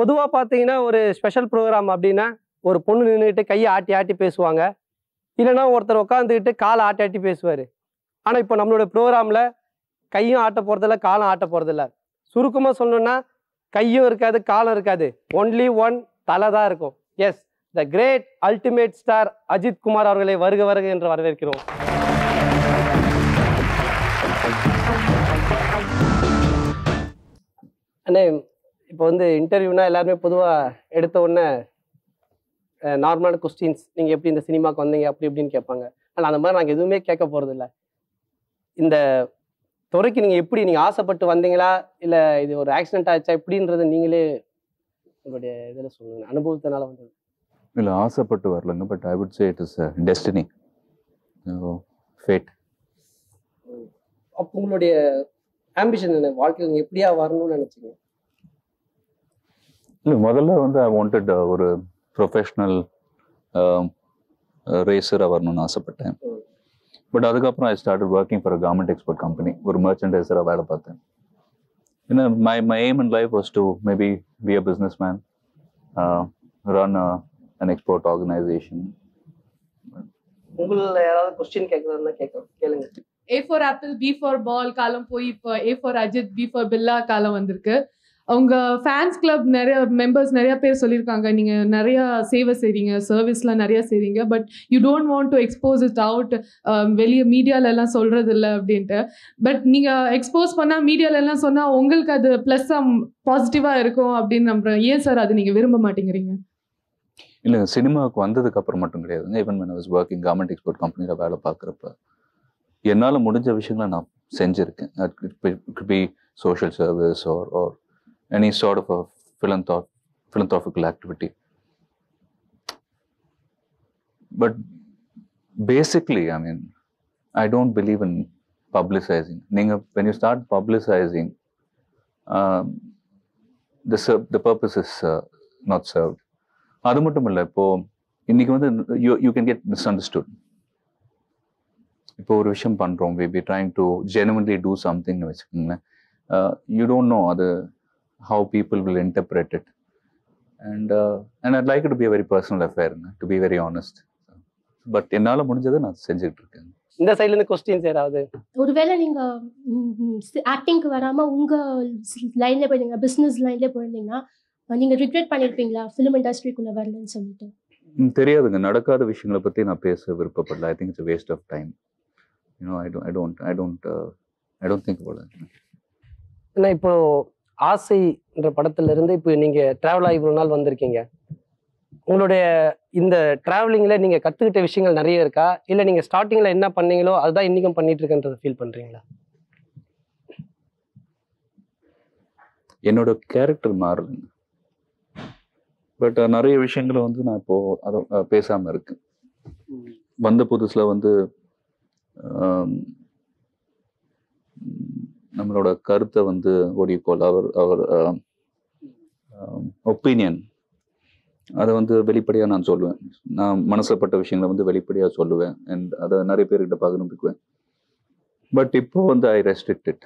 பொதுவாக பார்த்தீங்கன்னா ஒரு ஸ்பெஷல் ப்ரோக்ராம் அப்படின்னா ஒரு பொண்ணு நின்றுட்டு கையை ஆட்டி ஆட்டி பேசுவாங்க இல்லைன்னா ஒருத்தர் உட்காந்துக்கிட்டு காலை ஆட்டி ஆட்டி பேசுவார் ஆனால் இப்போ நம்மளோட ப்ரோக்ராமில் கையும் ஆட்ட போகிறதில்ல காலும் ஆட்ட போகிறதில்ல சுருக்கமாக சொல்லணும்னா கையும் இருக்காது காலும் இருக்காது ஒன்லி ஒன் தலை தான் இருக்கும் yes the great ultimate star Ajith Kumar அவர்களை வருக வருக என்று வரவேற்கிறோம் அண்ணே இப்போ வந்து இன்டர்வியூனா எல்லாருமே பொதுவாக எடுத்த உடனே நார்மலான கொஸ்டின்ஸ் நீங்கள் எப்படி இந்த சினிமாக்கு வந்தீங்க அப்படி இப்படின்னு கேட்பாங்க ஆனால் அந்த மாதிரி நாங்கள் எதுவுமே கேட்க போகிறதில்ல இந்த துறைக்கு நீங்கள் எப்படி நீங்கள் ஆசைப்பட்டு வந்தீங்களா இல்லை இது ஒரு ஆக்சிடென்ட் ஆச்சா எப்படின்றத நீங்களே உங்களுடைய இதில் சொல்லுங்க அனுபவத்தினால வந்தது இல்லை ஆசைப்பட்டு வரலங்க but I would say it is destiny fate அப்போ உங்களுடைய ஆம்பிஷன் என்ன வாழ்க்கையில் நீங்கள் எப்படியா வரணும்னு நினச்சிங்க இல்லை முதல்ல வந்து ஐ வாண்டட் ஒரு ப்ரொஃபஷ்னல் ரேசராக வரணும்னு ஆசைப்பட்டேன் ம். பட் அதுக்கப்புறம் I start working for government export company ஒரு மர்ச்சன்டைசராக வேலை பார்த்தேன் ஏன்னா my my aim in life was to maybe be a business man run an export organisation உங்களில் யாராவது கொஸ்டின் கேட்குறதுனா கேட்க கேளுங்க A for apple B for ball காலம் போய் இப்போ A for Ajith B for Billa காலம் வந்திருக்கு அவங்க ஃபேன்ஸ் கிளப் நிறைய மெம்பர்ஸ் நிறைய பேர் சொல்லியிருக்காங்க நீங்க நிறைய சேவை செய்றீங்க சர்வீஸ்லாம் நிறைய செய்றீங்க but you don't want to expose it out வெளியே மீடியால எல்லாம் சொல்றது இல்லை அப்படின்ட்டு பட் நீங்க எக்ஸ்போஸ் பண்ணா மீடியால எல்லாம் சொன்னா உங்களுக்கு அது ப்ளஸ் பாசிட்டிவா இருக்கும் அப்படின்னு நம்புறேன் ஏன் சார் அது நீங்க விரும்ப மாட்டேங்கிறீங்க இல்லை சினிமாவுக்கு வந்ததுக்கு அப்புறம் மட்டும் கிடையாதுங்க even when I was working government export கம்பெனியில் வேலை பார்க்குறப்ப என்னால் முடிஞ்ச விஷயங்களை நான் செஞ்சுருக்கேன் it be social service or or any sort of philanthropic philanthropical activity but basically i mean i don't believe in publicizing நீங்க when you start publicizing um, the ser- the purpose is uh, not served அது மட்டும் இல்லை இப்போ இன்னைக்கு வந்து you you can get misunderstood இப்போ ஒரு விஷயம் பண்றோம் we be trying to genuinely do சம்திங்னு வச்சுக்கோங்களேன் யூ டோன்ட் நோ அது how people will interpret it and and I'd like to be very personal அஃபேருங்க to be very honest but என்னால் முடிஞ்சதை நான் செஞ்சுட்டு இருக்கேன் இந்த சைட்ல இருந்து கொஸ்டின்ஸ் யாராவது ஒருவேளை நீங்க ஆக்டிங்க்கு வராம உங்க லைன்ல போயிருந்தீங்க பிசினஸ் லைன்ல போயிருந்தீங்கன்னா அஹ் நீங்க ரிக்ரெட் பண்ணிருப்பீங்களா ஃபிலிம் இண்டஸ்ட்ரிக்குள்ள வரலன்னு சொல்லிட்டு ம், தெரியாதுங்க நடக்காத விஷயங்களை பற்றி நான் பேச விருப்பப்படல I think it's waste of time you know I don't I don't I don't I don't think about ஏன்னா இப்போ ஆசைன்ற படத்துல இருந்து இப்போ நீங்க டிராவல் ஆகி இவ்வளவு நாள் வந்திருக்கீங்க உங்களுடைய இந்த டிராவலிங்ல நீங்க கத்துக்கிட்ட விஷயங்கள் நிறைய இருக்கா இல்ல நீங்க ஸ்டார்டிங்ல என்ன பண்ணீங்களோ அதுதான் இன்னைக்கும் பண்ணிட்டு இருக்கன்றதை ஃபீல் பண்றீங்களா என்னோட கேரக்டர் மாறலைங்க பட் நிறைய விஷயங்களை வந்து நான் இப்போ அதை அஹ், பேசாம இருக்கேன் வந்த புதுசுல வந்து ஆம், ம், நம்மளோட கருத்தை வந்து ஒடிக்கோல் அவர் அவர் ஒப்பீனியன் அதை வந்து வெளிப்படையா நான் சொல்லுவேன் நான் மனசுப்பட்ட விஷயங்களை வந்து வெளிப்படையா சொல்லுவேன் அண்ட் அதை நிறைய பேர்கிட்ட பகிர்ந்துக்குவேன் பட் இப்போ வந்து ஐ ரெஸ்ட்ரிக்ட் இட்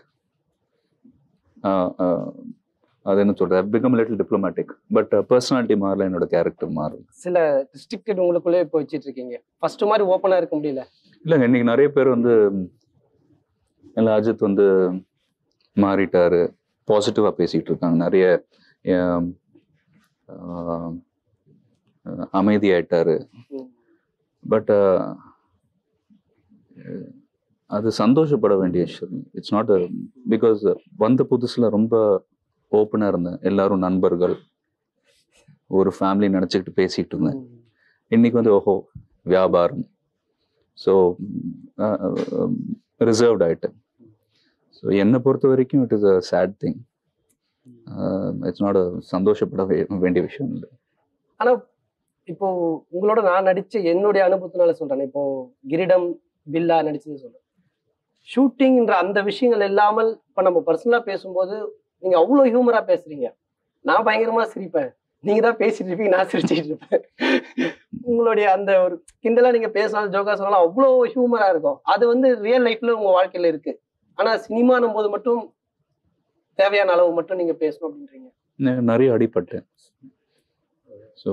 அது என்ன சொல்றது become little diplomatic but personality மாறல என்னோட கேரக்டர் மாறல சில ரெஸ்ட்ரிக்டட் உங்களுக்குள்ளே இப்போ வச்சிட்டு இருக்கீங்க ஃபர்ஸ்ட் மாதிரி ஓப்பனா இருக்க முடியல இல்லைங்க இன்னைக்கு நிறைய பேர் வந்து இல்லை அஜித் வந்து மாறிட்டாரு பாசிட்டிவா பேசிட்டு இருக்காங்க நிறைய ஆம், ஆம், அமைதியாயிட்டாரு ம். பட் அது சந்தோஷப்பட வேண்டிய விஷயம் இட்ஸ் நாட் பிகாஸ் வந்த புதுசுல ரொம்ப ஓப்பனா இருந்தேன் எல்லாரும் நண்பர்கள் ஒரு ஃபேமிலி நினச்சிக்கிட்டு பேசிட்டு இருந்தேன் இன்னைக்கு வந்து ஓஹோ வியாபாரம் ஸோ ரிசர்வ்ட் ஆயிட்டேன் ஸோ என்னை பொறுத்த வரைக்கும் it is a sad thing it's not சந்தோஷப்பட வே- வேண்டிய விஷயம் இல்லை ஆனா இப்போ உங்களோட நான் நடிச்ச என்னுடைய அனுபவத்தினால சொல்றேன் இப்போ கிரீடம் பில்லா நடிச்சது சொல்றேன் ஷூட்டிங்ன்ற அந்த விஷயங்கள் இல்லாமல் இப்ப நம்ம பர்சனலா பேசும்போது நீங்க அவ்வளவு ஹியூமரா பேசுறீங்க நான் பயங்கரமா சிரிப்பேன் நீங்க தான் பேசிட்டு இருப்பீங்க நான் சிரிச்சிட்டு இருப்பேன் உங்களுடைய அந்த ஒரு கிண்டலா நீங்க பேசினாலும் ஜோக்கா சொன்னாலும் அவ்வளோ ஹியூமரா இருக்கும் அது வந்து ரியல் லைஃப்ல உங்க வாழ்க்கையில இருக்கு ஆனா சினிமானும் போது மட்டும் தேவையான அளவு மட்டும் நீங்க பேசணும் அப்படின்றீங்க நெ- நிறைய அடிபட்டேன் ஸோ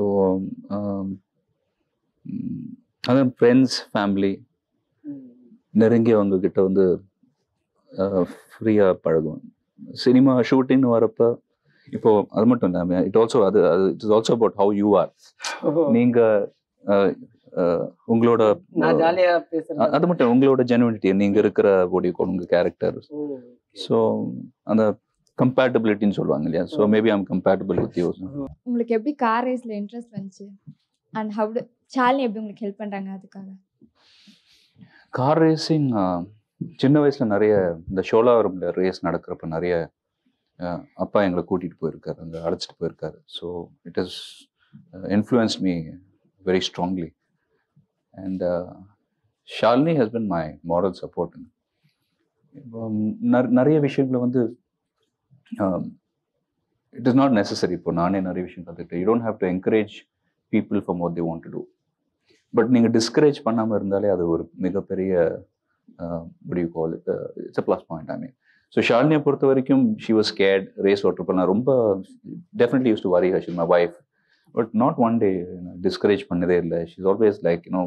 அதான் ஃப்ரெண்ட்ஸ் ஃபேமிலி நெருங்கியவங்க கிட்ட வந்து ஃப்ரீயாக பழகுவேன் சினிமா ஷூட்டிங்னு வரப்ப இப்போ அது மட்டும் இல்லை இட் ஆல்சோ அது அது it is also about how you are நீங்க அஹ், அஹ், உங்களோட நான் ஜாலியா அ- பேசுறேன் அது மட்டும் உங்களோட ஜெனுவினிட்டி நீங்க இருக்கிற body code, உங்க கேரக்டர் ஸோ அந்த கம்பேட்டபிலிட்டின்னு சொல்லுவாங்க இல்லையா so maybe I'm compatible with you உங்களுக்கு எப்படி கார் ரேஸில் இன்ட்ரெஸ்ட் வந்துச்சு அண்ட் ஹவு சாலினி எப்படி உங்களுக்கு ஹெல்ப் பண்ணுறாங்க அதுக்காக கார் ரேசிங் சின்ன வயசுல நிறைய இந்த ஷோலாவரம்ல ரேஸ் நடக்கிறப்ப நிறைய அஹ், அப்பா எங்களை கூட்டிட்டு போயிருக்காரு அங்கே அழைச்சிட்டு போயிருக்காரு so it is influence me very strongly and Shalini has been my moral support நிறைய விஷயங்களை வந்து இட் இஸ் நாட் நெசசரி இப்போ நானே நிறைய விஷயம் கற்றுக்கிட்டேன் you don't have to encourage people from what the want to do but நீங்கள் டிஸ்கரேஜ் பண்ணாமல் இருந்தாலே அது ஒரு மிகப்பெரிய முடிவு கால் it's a plus point I mean so ஷாலினியை பொறுத்த வரைக்கும் ஷி வாஸ் கேட் ரேஸ் ஓட்டுறப்ப நான் ரொம்ப definitely used to worry her my wife but not one day discourage பண்ணதே இல்லை she's always like you know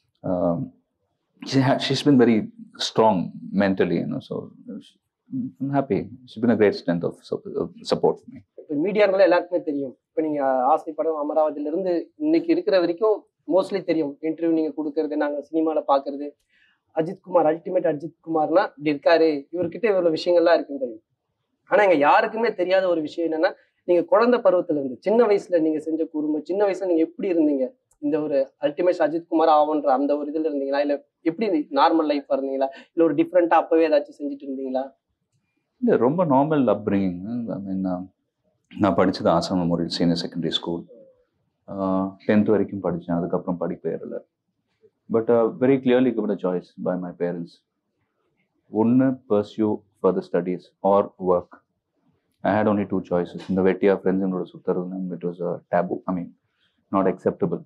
she's been very strong mentally you know so happy she's bin a great strength of support me இப்போ மீடியாங்கள எல்லாருக்குமே தெரியும் இப்போ நீங்க ஆசை படம் அமராவதியில இருந்து இன்னைக்கு இருக்கிற வரைக்கும் மோஸ்ட்லி தெரியும் இன்டர்வியூ நீங்க கொடுக்கறது நாங்க சினிமால பாக்குறது அஜித் குமார் அல்டிமேட் அஜித் குமார்னா இப்படி இருக்காரு இவர்கிட்ட இவ்வளவு விஷயங்கள்லாம் இருக்குன்னு தெரியும் ஆனா இங்க யாருக்குமே தெரியாத ஒரு விஷயம் என்னன்னா நீங்க குழந்தை பருவத்துல இருந்து சின்ன வயசுல நீங்க செஞ்ச குறும்பு சின்ன வயசுல நீங்க எப்படி இருந்தீங்க இந்த ஒரு அல்டிமேட் அஜித் குமார் ஆகுன்ற அந்த ஒரு இதுல இருந்தீங்களா இல்ல எப்படி நார்மல் லைஃப் இருந்தீங்களா இல்ல ஒரு டிஃப்ரெண்டா அப்பவே ஏதாச்சும் செஞ்சுட்டு இருந்தீங்களா இல்லை ரொம்ப நார்மல் அப்ரிங்கிங் ஐ மீன் நான் படித்தது Asan memorial senior secondary school tenth வரைக்கும் படித்தேன் அதுக்கப்புறம் படிப்பே இல்லை but very clearly given a choice by my parents ஒன்று pursue further studies or work I had only two choices இந்த வெட்டியா ஃப்ரெண்ட்ஸுங்களோட சுற்றுறது it was taboo I mean not acceptable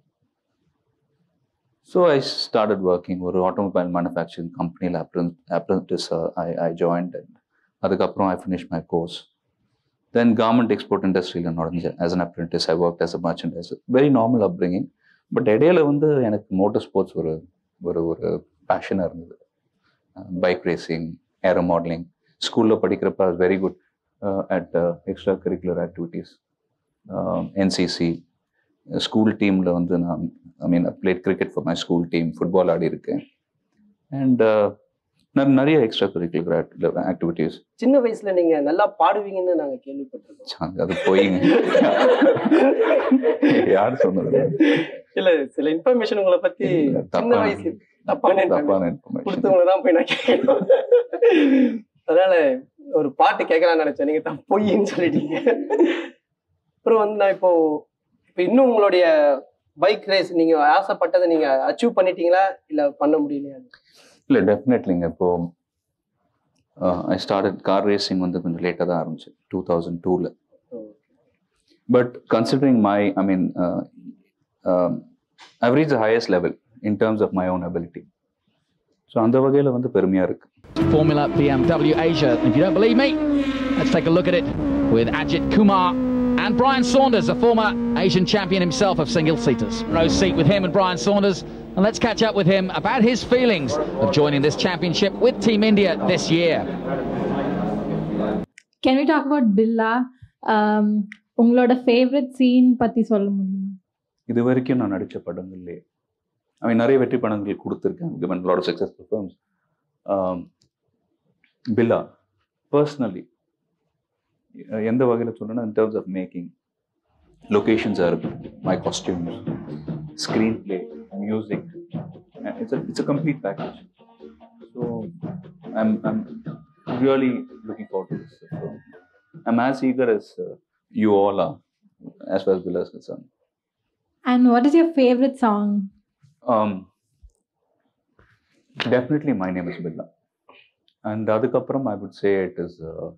so I started working ஒரு ஆட்டோமொபைல் மேனுஃபேக்சரிங் கம்பெனியில் apprentice I I joined and அதுக்கப்புறம் I finish my course then government export இண்டஸ்ட்ரியில் நுழைஞ்சேன் as an apprentice I work as a merchandise very normal upbringing but இடையில வந்து எனக்கு motor sports ஒரு ஒரு ஒரு பேஷனாக இருந்தது பைக் ரேசிங் ஏரோ மாடலிங் ஸ்கூலில் படிக்கிறப்ப very good at extra curricular activities NCC school டீமில் வந்து நான் I mean played cricket for my school team football ஆடி இருக்கேன் அண்ட் நான் நிறைய எக்ஸ்ட்ரா கரிக்குலர் ஆக்டிவிட்டீஸ் சின்ன வயசுல நீங்க நல்லா பாடுவீங்கன்னு நாங்க கேள்விப்பட்டிருக்கோம் அது போயிங்க யார் சொன்னது இல்ல சில இன்ஃபர்மேஷன் உங்களை பத்தி சின்ன தப்பான வயசு தப்பான தப்பான information இன்ஃபர்மேஷன் கொடுத்தவங்க தான் போய் நான் கேட்கணும் அதனால ஒரு பாட்டு கேட்கலாம்னு நினைச்சேன் நீங்க தான் பொய்ன்னு சொல்லிட்டீங்க அப்புறம் வந்து நான் இப்போ இப்போ இன்னும் உங்களுடைய பைக் ரேஸ் நீங்க ஆசைப்பட்டதை நீங்க அச்சீவ் பண்ணிட்டீங்களா இல்ல பண்ண முடியலையா இல்லை டெஃபினெட்லிங்க இப்போ ஐ ஸ்டார்டட் கார் ரேசிங் வந்து கொஞ்சம் லேட்டாக தான் ஆரம்பிச்சு டூ தௌசண்ட் டூவில் but considering my I mean I've reach highest level in terms of my own ability so அந்த வகையில் வந்து பெருமையாக இருக்கு Formula BMW Asia. If you don't believe me, let's take a look at it with Ajit Kumar and Brian Saunders, a former Asian champion himself of single seaters. Row seat with him and Brian Saunders. And let's catch up with him about his feelings of joining this championship with Team India this year. Can we talk about Billa உங்களோட favourite scene பத்தி சொல்ல முடியுமா இது வரைக்கும் நான் நடித்த படங்கள்லே ஐ மீன் நிறைய வெற்றி படங்கள் கொடுத்துருக்கேன் given lot successful films Billa personally எந்த வகையில் சொல்லணும்னா இன் டேர்ம்ஸ் ஆஃப் மேக்கிங் லொக்கேஷன்ஸாக இருக்கும் my costumes screen play music it's it's a complete package so I'm I'm really looking forward to this I'm as eager as you all are as far as Billa is concerned. And what is your favourite song Um, definitely my name is Billa. And அதுக்கப்புறம் I would say it is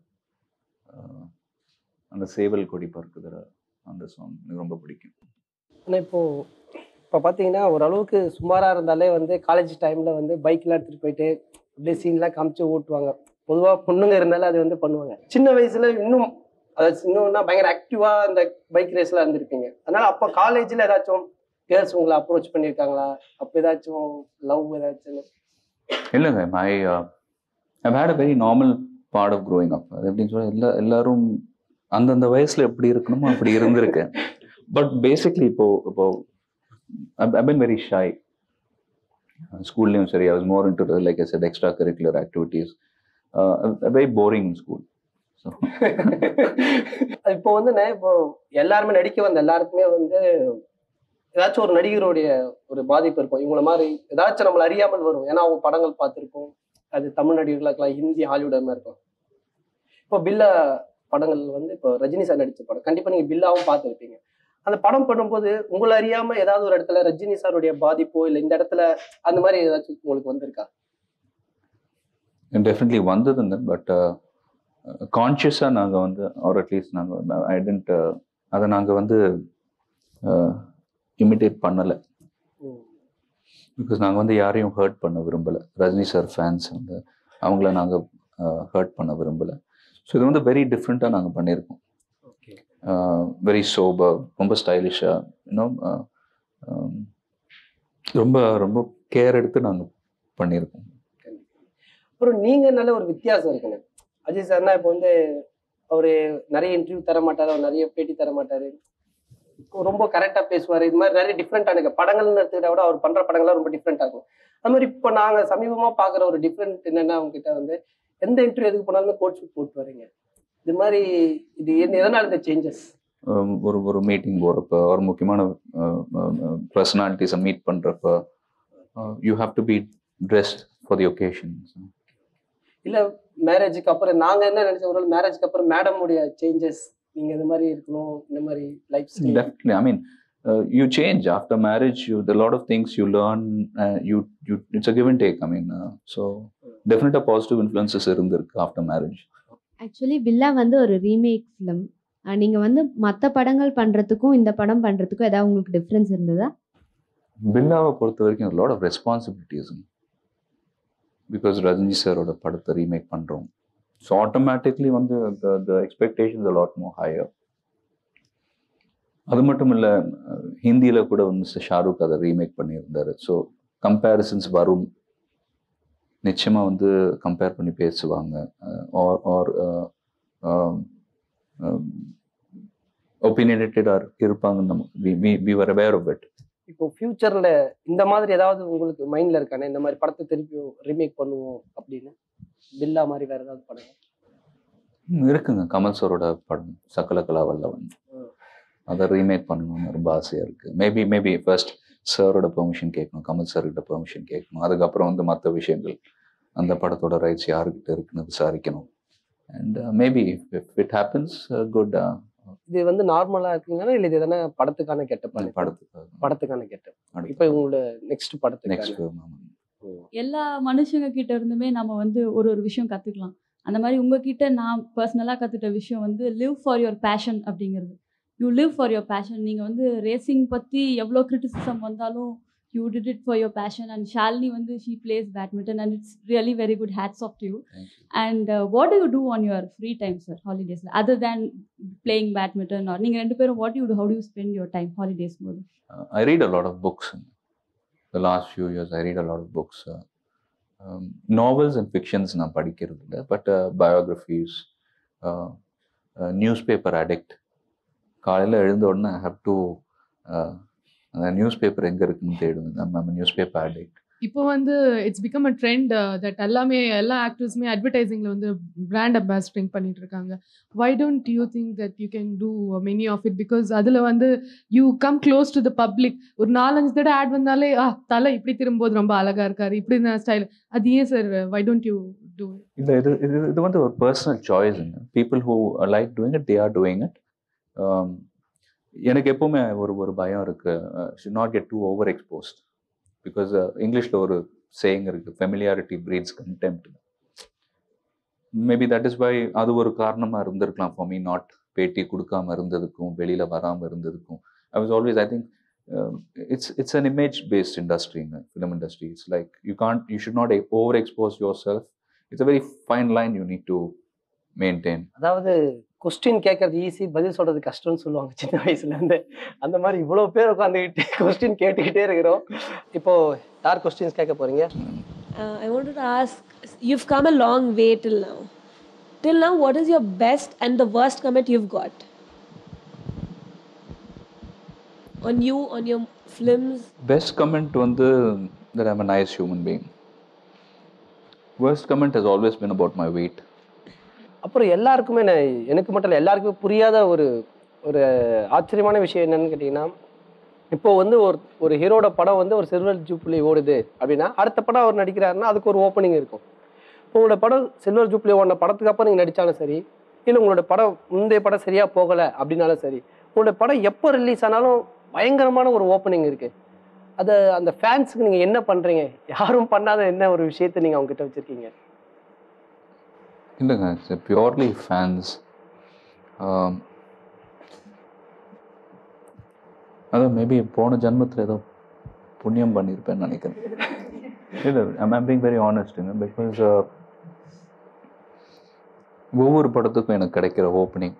அந்த சேவல் கொடி பறக்குதுற அந்த song எனக்கு ரொம்ப பிடிக்கும் ஆனா இப்போ இப்போ பார்த்தீங்கன்னா ஓரளவுக்கு சுமாரா இருந்தாலே வந்து காலேஜ் டைம்ல வந்து பைக்லாம் எடுத்துட்டு போயிட்டு அப்படியே சீன்லாம் காமிச்சு ஓட்டுவாங்க பொதுவாக பொண்ணுங்க இருந்தாலும் அது வந்து பண்ணுவாங்க சின்ன வயசுல இன்னும் அதாவது இன்னொன்னா பயங்கர ஆக்டிவா இந்த பைக் ரேஸ்ல இருந்திருப்பீங்க அதனால அப்போ காலேஜ்ல ஏதாச்சும் கேர்ள்ஸ் உங்களை அப்ரோச் பண்ணியிருக்காங்களா அப்போ ஏதாச்சும் லவ் ஏதாச்சும் இல்லைங்க my I had a very normal part of growing up அது எப்படின்னு சொல்ல எல்லா எல்லாரும் அந்தந்த வயசுல எப்படி இருக்கணுமோ அப்படி இருந்திருக்கேன் பட் பேசிக்லி இப்போ இப்போ ஐ பின் வெரி ஷை ஸ்கூல்லையும் சரி I was more into like yes extra curricular activities very boring school so இப்போ வந்து நான் இப்போ எல்லாருமே நடிக்க வந்த எல்லாருக்குமே வந்து ஏதாச்சும் ஒரு நடிகருடைய ஒரு பாதிப்பு இருக்கும் இவங்கள மாதிரி ஏதாச்சும் நம்மள அறியாமல் வரும் ஏன்னா அவங்க படங்கள் பார்த்துருப்போம் அது தமிழ் நடிகர்களாக இருக்கலாம் ஹிந்தி ஹாலிவுட் மாதிரி இருக்கும் இப்போ பில்லா படங்கள் வந்து இப்போ ரஜினி சார் நடிச்ச படம் கண்டிப்பா நீங்க பில்லாவும் பார்த்துருப்பீங்க அந்த படம் பண்ணும்போது உங்களை அறியாம ஏதாவது ஒரு இடத்துல ரஜினி சாருடைய பாதிப்போ இல்லை இந்த இடத்துல அந்த மாதிரி ஏதாச்சும் உங்களுக்கு வந்திருக்கா டெஃபினெட்லி வந்ததுங்க பட் கான்ஷியஸாக நாங்கள் வந்து ஆர் அட்லீஸ்ட் நாங்கள் ஐடென்ட் அதை நாங்கள் வந்து இமிட்டேட் பண்ணலை பிகாஸ் நாங்கள் வந்து யாரையும் ஹர்ட் பண்ண விரும்பலை ரஜினி சார் ஃபேன்ஸ் வந்து அவங்கள நாங்கள் ஹர்ட் பண்ண விரும்பலை ஸோ இது வந்து வெரி டிஃப்ரெண்ட்டாக நாங்கள் பண்ணியிருக்கோம் ஓகே வெரி சோபர் ரொம்ப ஸ்டைலிஷாக இன்னும் ரொம்ப ரொம்ப கேர் எடுத்து நாங்கள் பண்ணியிருக்கோம் அப்புறம் நீங்க நல்ல ஒரு வித்தியாசம் இருக்குங்க அஜய் சார்னா இப்போ வந்து அவரு நிறைய இன்டர்வியூ தர மாட்டாரு அவர் நிறைய பேட்டி தர மாட்டாரு ரொம்ப கரெக்டா பேசுவாரு இது மாதிரி நிறைய டிஃப்ரெண்டா இருக்கு படங்கள்னு எடுத்துக்கிட்டா கூட அவர் பண்ற படங்கள்லாம் ரொம்ப டிஃப்ரெண்டா இருக்கும் அது மாதிரி இப்போ நாங்க சமீபமா பாக்குற ஒரு டிஃப்ரெண்ட் என்னன்னா அவங்க கிட்ட வந்து எந்த இன்டர்வியூ எதுக்கு போனாலுமே கோட் ஷூட் போட்டு வரீங்க இது மாதிரி இது என்ன எதனால இந்த சேஞ்சஸ் um, ஒரு ஒரு மீட்டிங் போகிறப்ப ஒரு முக்கியமான பர்சனாலிட்டிஸை மீட் பண்ணுறப்ப you have to be dressed for the occasions இல்ல மேரேஜுக்கு அப்புறம் நாங்க என்ன நினைச்சோம் ஒரு மேரேஜ்க்கு அப்புறம் மேடம் உடைய சேஞ்சஸ் நீங்க இந்த மாதிரி இருக்கணும் இந்த மாதிரி life style definitely i mean uh, you change after marriage you the lot of things you learn uh, you you it's a give and take i mean uh, so definitely a positive influences இருந்திருக்கு after marriage actually Billa வந்து ஒரு remake film நீங்கள் வந்து மற்ற படங்கள் பண்ணுறதுக்கும் இந்த படம் பண்ணுறதுக்கும் ஏதாவது உங்களுக்கு டிஃப்ரென்ஸ் இருந்ததா பில்லாவை பொறுத்த வரைக்கும் a lot of responsibilities because Rajini சாரோட படத்தை ரீமேக் பண்றோம் ஸோ ஆட்டோமேட்டிக்லி வந்து the the expectations a lot more higher அது மட்டும் இல்லை ஹிந்தியில் கூட வந்து மிஸ்டர் ஷாருக் அதை ரீமேக் பண்ணியிருந்தாரு ஸோ கம்பேரிசன்ஸ் வரும் நிச்சயமாக வந்து கம்பேர் பண்ணி பேசுவாங்க ஆர் ஆர் ஒப்பீனியேட்டடாக இருப்பாங்க நம்ம we were aware of it இப்போ ஃபியூச்சர்ல இந்த மாதிரி ஏதாவது உங்களுக்கு மைண்ட்ல இருக்கானே இந்த மாதிரி படத்தை திருப்பி ரீமேக் பண்ணுவோம் அப்படின்னு பில்லா மாதிரி வேற ஏதாவது படம் இருக்குங்க கமல் சாரோட படம் சகலகலா வல்லவன் அதை ரீமேக் பண்ணணும்னு ரொம்ப ஆசையாக இருக்குது மேபி மேபி ஃபர்ஸ்ட் சாரோட பெர்மிஷன் கேட்கணும் கமல் சார்கிட்ட பெர்மிஷன் கேட்கணும் அதுக்கப்புறம் வந்து மற்ற விஷயங்கள் அந்த படத்தோட ரைட்ஸ் யாருக்கிட்ட இருக்குன்னு விசாரிக்கணும் and maybe if it happens good இது வந்து நார்மலா இருக்குங்களா இல்ல இது எதனா படத்துக்கான கெட்டப் படத்துக்கு படத்துக்கான கெட்டப் இப்போ உங்களோட நெக்ஸ்ட் படத்துக்கு நெக்ஸ்ட் எல்லா மனுஷங்க கிட்ட இருந்துமே நம்ம வந்து ஒரு ஒரு விஷயம் கற்றுக்கலாம் அந்த மாதிரி உங்ககிட்ட நான் பர்சனலாக கற்றுட்ட விஷயம் வந்து லிவ் ஃபார் யுவர் பேஷன் அப்படிங்கிறது you live for your passion நீங்கள் வந்து ரேசிங் பற்றி எவ்வளோ கிரிட்டிசிசம் வந்தாலும் you did it for your passion and Shalini வந்து she plays badminton and it's really very good hats off you and what do you do on your free time sir ஹாலிடேஸில் other than playing badminton are நீங்கள் ரெண்டு பேரும் what you do how do you spend your time holidays போது I read a lot of books the last few years I read a lot of books novels and fictions நான் படிக்கிறது இல்லை but biographies newspaper addict காலையில் எழுந்த உடனே I have to அந்த newspaper எங்கே இருக்குன்னு தேடுவேன் நம்ம நியூஸ் பேப்பர் அடிக்ட் இப்போ வந்து it's become a trend that எல்லாமே எல்லா ஆக்டர்ஸுமே அட்வர்டைசிங்ல வந்து பிராண்ட் அம்பாசிடரிங் பண்ணிட்டு இருக்காங்க why don't you think that you can do many of it because அதில் வந்து you come close to the public ஒரு நாலஞ்சு தடவை ஆட் வந்தாலே ஆ தலை இப்படி திரும்போது ரொம்ப அழகா இருக்காரு இப்படி இந்த ஸ்டைல் அது ஏன் sir why don't you do இல்லை இது இது இது வந்து ஒரு personal choice people who like doing it they are doing it எனக்கு எப்பவுமே ஒரு ஒரு பயம் இருக்கு should not get too over exposed because இங்கிலீஷில் ஒரு சேயிங் இருக்கு familiarity breeds contempt maybe that is by அது ஒரு காரணமாக இருந்திருக்கலாம் ஃபார் மீ நாட் பேட்டி கொடுக்காம இருந்ததுக்கும் வெளியில் வராமல் இருந்ததுக்கும் I was always I think it's it's an image based industry film industry it's like you can't you should not over expose yourself it's a very fine line you need to maintain. அதாவது question கேட்கறது easy பதில் சொல்றது கஷ்டம்னு சொல்லுவாங்க சின்ன வயசுல இருந்து அந்த மாதிரி இவ்வளவு பேர் உட்காந்துக்கிட்டு கொஸ்டின் கேட்டுக்கிட்டே இருக்கிறோம் இப்போ யார் கொஸ்டின்ஸ் கேட்க போறீங்க Uh, I wanted to ask you've come a long way till now. Till now, what is your best and the worst comment you've got? On you, on your films? Best comment வந்து that I'm a nice human being. Worst comment has always been about my weight. அப்புறம் எல்லாருக்குமே நான் எனக்கு மட்டும் இல்லை எல்லாருக்குமே புரியாத ஒரு ஒரு ஆச்சரியமான விஷயம் என்னன்னு கேட்டிங்கன்னா இப்போ வந்து ஒரு ஒரு ஹீரோட படம் வந்து ஒரு சில்வர் ஜூப்ளி ஓடுது அப்படின்னா அடுத்த படம் அவர் நடிக்கிறாருன்னா அதுக்கு ஒரு ஓப்பனிங் இருக்கும் இப்போ உங்களோட படம் சில்வர் ஜூப்ளி ஓடின படத்துக்கு அப்புறம் நீங்கள் நடித்தாலும் சரி இல்லை உங்களோட படம் முந்தைய படம் சரியாக போகலை அப்படின்னாலும் சரி உங்களோட படம் எப்போ ரிலீஸ் ஆனாலும் பயங்கரமான ஒரு ஓப்பனிங் இருக்குது அதை அந்த ஃபேன்ஸுக்கு நீங்கள் என்ன பண்ணுறீங்க யாரும் பண்ணாத என்ன ஒரு விஷயத்தை நீங்கள் அவங்ககிட்ட வச்சுருக்கீங்க இல்லைங்க இட்ஸ் பியூர்லி ஃபேன்ஸ் அதான் மேபி போன ஜென்மத்தில் ஏதோ புண்ணியம் பண்ணியிருப்பேன்னு நினைக்கிறேன் இல்லை ஐம் பீங் வெரி ஆனஸ்ட்டுங்க பிகாஸ் ஒவ்வொரு படத்துக்கும் எனக்கு கிடைக்கிற opening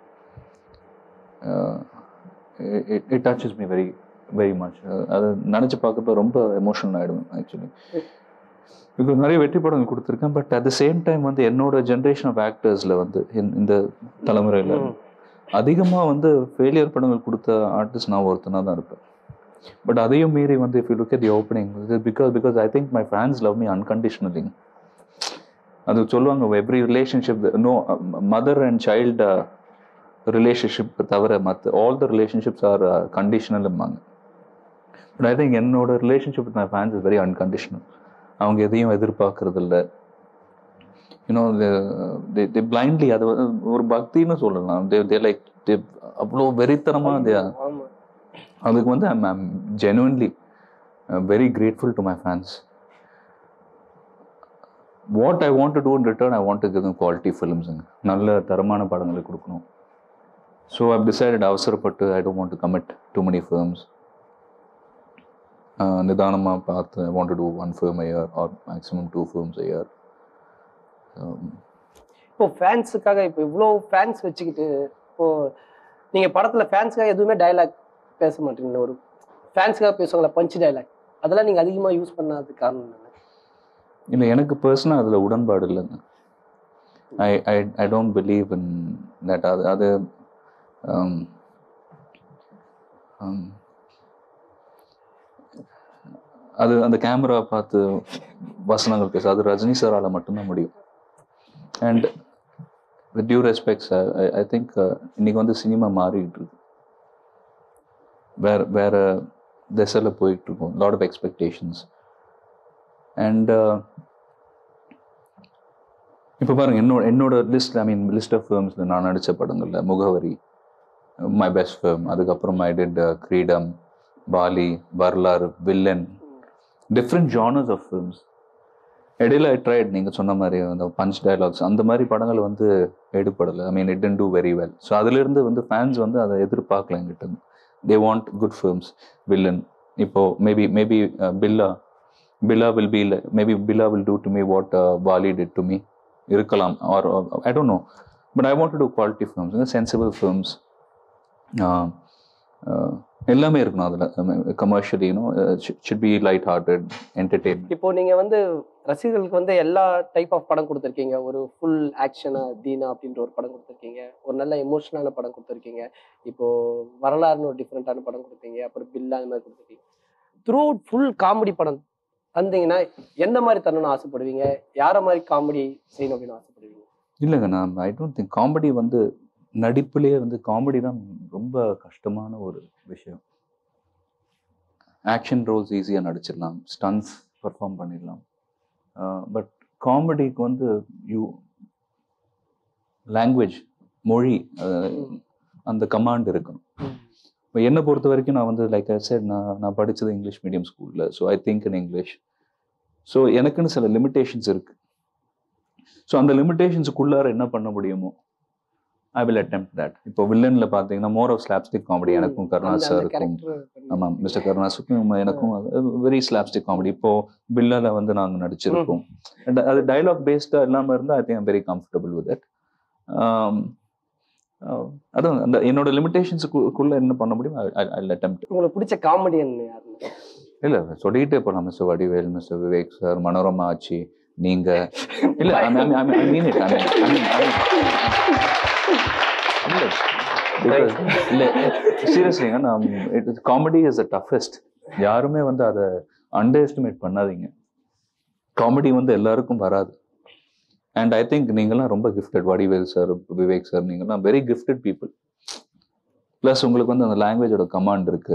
it touches me very very much அதை நினச்சி பார்க்குறப்ப ரொம்ப எமோஷனல் ஆகிடுவேன் ஆக்சுவலி பிகாஸ் நிறைய வெற்றி படங்கள் கொடுத்துருக்கேன் but at the same time வந்து என்னோட ஜென்ரேஷன் ஆஃப் ஆக்டர்ஸில் வந்து இந்த- இந்த தலைமுறையில் அதிகமாக வந்து ஃபெயிலியர் படங்கள் கொடுத்த ஆர்டிஸ்ட் நான் ஒருத்தனாக தான் இருப்பேன் பட் அதையும் மீறி வந்து if you look at the opening because because I think my fans love me unconditionally அது சொல்லுவாங்க every relationship no mother and child relationship தவிர மற்ற ஆல் த ரிலேஷன்ஷிப்ஸ் ஆர் கண்டிஷனல்ம்பாங்க பட் ஐ திங்க் என்னோட relationship with my fans is very unconditional அவங்க எதையும் எதிர்பார்க்கறது இல்லை யூனோ தே பிளைண்ட்லி அது வந்து ஒரு பக்தின்னு சொல்லலாம் தே தே லைக் தே அவ்வளோ வெறித்தனமாக தே ஆமா அதுக்கு வந்து I'm I'm genuinely very grateful to my fans what I want to do in return I want to give quality ஃபிலிம்ஸுங்க நல்ல தரமான படங்களை கொடுக்கணும் ஸோ ஐ டிசைடட் அவசரப்பட்டு I don't want to commit too many films நிதானமாக பார்த்து I want to do one film year or maximum two films year இப்போ ஃபேன்ஸுக்காக இப்போ இவ்வளோ ஃபேன்ஸ் வச்சுக்கிட்டு இப்போ நீங்க படத்துல ஃபேன்ஸுக்காக எதுவுமே டயலாக் பேச மாட்டீங்க ஒரு ஃபேன்ஸுக்காக பேசுவாங்களா பஞ்ச் டயலாக் அதெல்லாம் நீங்க அதிகமா யூஸ் பண்ணாதது காரணம் என்ன இல்லை எனக்கு பர்சனலாக அதில் உடன்பாடு இல்லைங்க I I I don't believe in that அது அது um, um, அது அந்த கேமரா பார்த்து வசனங்கள் பேச அது ரஜினி சாரால் மட்டும்தான் முடியும் and with due respects I think இன்னைக்கு வந்து சினிமா மாறிட்டு இருக்கு வேற வேற திசையில் போயிட்டு இருக்கும் லாட் ஆஃப் எக்ஸ்பெக்டேஷன்ஸ் அண்ட் இப்போ பாருங்க என்னோட என்னோட list I mean list of ஃபிலிம்ஸில் நான் நடித்த படங்களில் முகவரி மை பெஸ்ட் ஃபிலிம் அதுக்கப்புறம் ஐ டிட் கிரீடம் பாலி Varalaru Villain different genres of films இடையில ஐ ட்ரைட் நீங்கள் சொன்ன மாதிரி அந்த பஞ்ச் டயலாக்ஸ் அந்த மாதிரி படங்கள் வந்து எடுப்படலை I mean it didn't do very well so அதுலேருந்து வந்து ஃபேன்ஸ் வந்து அதை எதிர்பார்க்கல என்கிட்ட இருந்து they want good films Villain இப்போ maybe maybe Billa Billa will be maybe Billa will do to me what Vaali did to me இருக்கலாம் or I don't know but I want to do quality films sensible films எல்லாமே இருக்கணும் அதில் commercially you know should be light hearted entertainment இப்போ நீங்க வந்து ரசிகர்களுக்கு வந்து எல்லா டைப் ஆஃப் படம் கொடுத்துருக்கீங்க ஒரு ஃபுல் ஆக்ஷனா தீனா அப்படின்ற ஒரு படம் கொடுத்துருக்கீங்க ஒரு நல்ல எமோஷனலான படம் கொடுத்துருக்கீங்க இப்போ வரலாறுன்னு ஒரு டிஃப்ரெண்ட்டான படம் கொடுத்தீங்க அப்புறம் பில்லா அந்த மாதிரி கொடுத்துருக்கீங்க த்ரூ அவுட் ஃபுல் காமெடி படம் தந்தீங்கன்னா எந்த மாதிரி தரணும்னு ஆசைப்படுவீங்க யார மாதிரி காமெடி செய்யணும் அப்படின்னு ஆசைப்படுவீங்க இல்லைங்க நான் ஐ டோன்ட் திங்க் காமெடி வந்து நடிப்புலேயே வந்து காமெடி தான் ரொம்ப கஷ்டமான ஒரு விஷயம் ஆக்ஷன் ரோல்ஸ் ஈஸியாக நடிச்சிடலாம் ஸ்டன்ஸ் பர்ஃபார்ம் பண்ணிடலாம் பட் காமெடிக்கு வந்து யூ லாங்குவேஜ் மொழி அஹ், அந்த கமாண்ட் இருக்கணும் இப்போ என்னை பொறுத்த வரைக்கும் நான் வந்து லைக் said நான் நான் படித்தது இங்கிலீஷ் மீடியம் ஸ்கூலில் so I think in English so எனக்குன்னு சில லிமிட்டேஷன்ஸ் இருக்கு ஸோ அந்த லிமிட்டேஷன்ஸுக்குள்ளார என்ன பண்ண முடியுமோ ஐ வில் attempt that இப்போ வில்லன்ல பார்த்தீங்கன்னா மோர் ஆஃப் ஸ்லாப்ஸ்டிக் காமெடி எனக்கும் கருணாஸ் சாருக்கும் ஆமாம் மிஸ்டர் கருணாஸுக்கும் எனக்கும் வெரி ஸ்லாப்ஸ்டிக் காமெடி இப்போ பில்லால வந்து நாங்கள் நடிச்சிருக்கோம் And அது டைலாக் பேஸ்டாக இல்லாமல் இருந்தால் I think very comfortable with that அதுவும் அந்த என்னோட லிமிடேஷன்ஸுக்குள்ள என்ன பண்ண முடியும் ஐ அட்டெம்ட் உங்களுக்கு பிடிச்ச காமெடியன் யாருன்னு இல்ல சொல்லிக்கிட்டே போகலாம் mister Vadivel mister Vivek sir Manorama Aachi நீங்க இல்ல ஐ mean I mean it I mean I மீன் இல்ல because- இல்ல சீரியஸ்லிங்க நான் it comedy is the toughest யாருமே வந்து அதை அண்டர் எஸ்டிமேட் பண்ணாதீங்க காமெடி வந்து எல்லாருக்கும் வராது அண்ட் ஐ திங்க் நீங்களாம் ரொம்ப gifted Vadivel sir Vivek sir நீங்களாம் வெரி கிஃப்டட் பீப்புள் ப்ளஸ் உங்களுக்கு வந்து அந்த லாங்குவேஜோட கமாண்ட் இருக்கு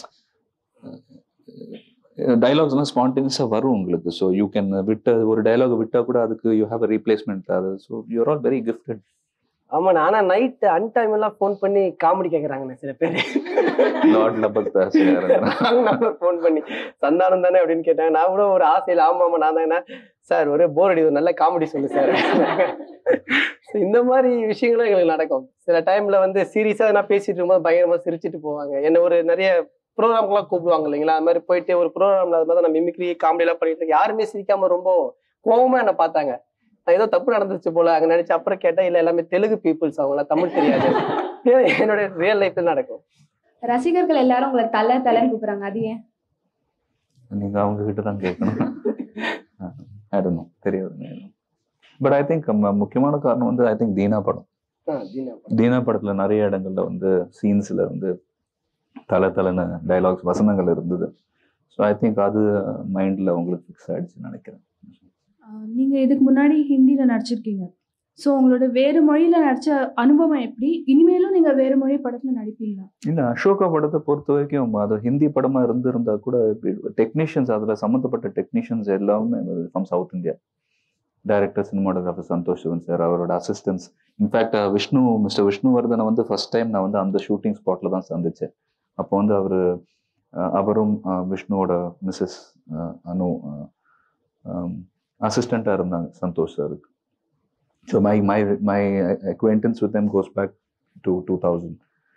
டைலாக்ஸ்லாம் ஸ்பான்டேனியஸாக வரும் உங்களுக்கு ஸோ யூ கேன் விட்ட ஒரு டைலாக் விட்டால் கூட அதுக்கு யூ ஹேவ் அ ரீப்ளேஸ்மெண்ட் அது so you're all very gifted ஆமாண்ணா ஆனா நைட் அன் டைம் எல்லாம் ஃபோன் பண்ணி காமெடி கேக்குறாங்கண்ணே சில பேர் லார்ட் லபக் பேசுகிறாரு ஃபோன் பண்ணி சந்தானம் தானே அப்படின்னு கேட்டாங்க நான் கூட ஒரு ஆசையில ஆமா ஆமா நான் தானே சார் ஒரே போர் அடி ஒரு நல்ல காமெடி சொல்லு சார் So, இந்த மாதிரி விஷயங்களும் எங்களுக்கு நடக்கும் சில டைம்ல வந்து சீரியஸா நான் பேசிட்டு இருக்கும்போது பயங்கரமா சிரிச்சிட்டு போவாங்க என்ன ஒரு நிறைய ப்ரோக்ராம்க்குலாம் கூப்பிடுவாங்க இல்லைங்களா அது மாதிரி போயிட்டு ஒரு ப்ரோக்ராம்ல அது மாதிரி நான் மிமிக்ரி காமெடி எல்லாம் பண்ணிட்டு இருக்கேன். யாருமே சிரிக்காம ரொம்ப கோவமா என்ன பார்த்தாங்க நான் ஏதோ தப்பு நடந்துச்சு போல அங்க நினைச்சு அப்புறம் கேட்டா இல்ல எல்லாமே தெலுங்கு பீப்புள்ஸ் அவங்கள தமிழ் தெரியாது என்னோட ரியல் லைஃப்ல நடக்கும் ரசிகர்கள் எல்லாரும் உங்களை தலை தலைன்னு கூப்பிடுறாங்க அது ஏன் நீங்க அவங்க கிட்ட தான் கேட்கணும் ஆடணும் தெரியாது பட் ஐ திங்க் முக்கியமான காரணம் வந்து ஐ திங்க் தீனா படம் ஆ, தீனா தீனா படத்துல நிறைய இடங்கள்ல வந்து சீன்ஸ்ல வந்து தலை தலைன்னு டைலாக்ஸ் வசனங்கள் இருந்தது ஸோ ஐ திங்க் அது மைண்ட்ல உங்களுக்கு ஃபிக்ஸ் ஆயிடுச்சுன்னு நினைக்கிறேன் ஆஹ் நீங்க இதுக்கு முன்னாடி ஹிந்தில நடிச்சிருக்கீங்க ஸோ உங்களோட வேறு மொழியில நடிச்ச அனுபவம் எப்படி இனிமேலும் நீங்க வேறு மொழி படத்துல நடிப்பீங்களா இல்ல அசோகா படத்தை பொறுத்த வரைக்கும் அது ஹிந்தி படமா இருந்திருந்தா கூட டெக்னீஷியன்ஸ் அதுல சம்மந்தப்பட்ட டெக்னீஷியன்ஸ் எல்லாமே from South India director cinematographer Santosh Sivan sir அவரோட அசிஸ்டன்ஸ் இன்ஃபேக்ட் விஷ்ணு மிஸ்டர் விஷ்ணுவர்தனை வந்து ஃபர்ஸ்ட் டைம் நான் வந்து அந்த ஷூட்டிங் ஸ்பாட்ல தான் சந்திச்சேன் அப்போ வந்து அவர் அவரும் அஹ், விஷ்ணுவோட மிஸ்ஸஸ் அனு அசிஸ்டண்ட்டாக இருந்தாங்க சந்தோஷ் சாருக்கு so my my my acquaintance with them goes back to two thousand